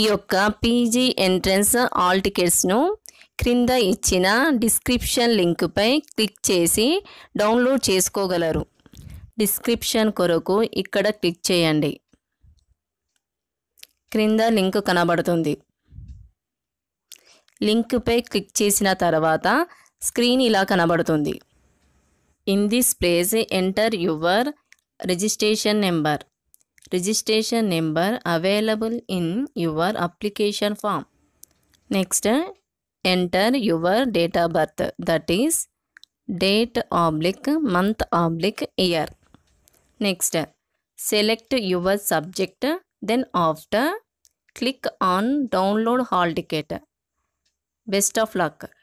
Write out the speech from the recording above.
యొక్క PG entrance all టికెట్స్ను క్రింద ఇచ్చిన డిస్క్రిప్షన్ లింక్పై క్లిక్ చేసి డౌన్లోడ్ చేసుకోగలరు డిస్క్రిప్షన్ కొరకు ఇక్కడ క్లిక్ చేయండి క్రింద లింక్ కనబడుతుంది లింక్పై క్లిక్ చేసిన తర్వాత స్క్రీన్ ఇలా కనబడుతుంది in this place enter your registration number registration number available in your application form next enter your date of birth that is date oblique month oblique year next select your subject then after click on download hall ticket best of luck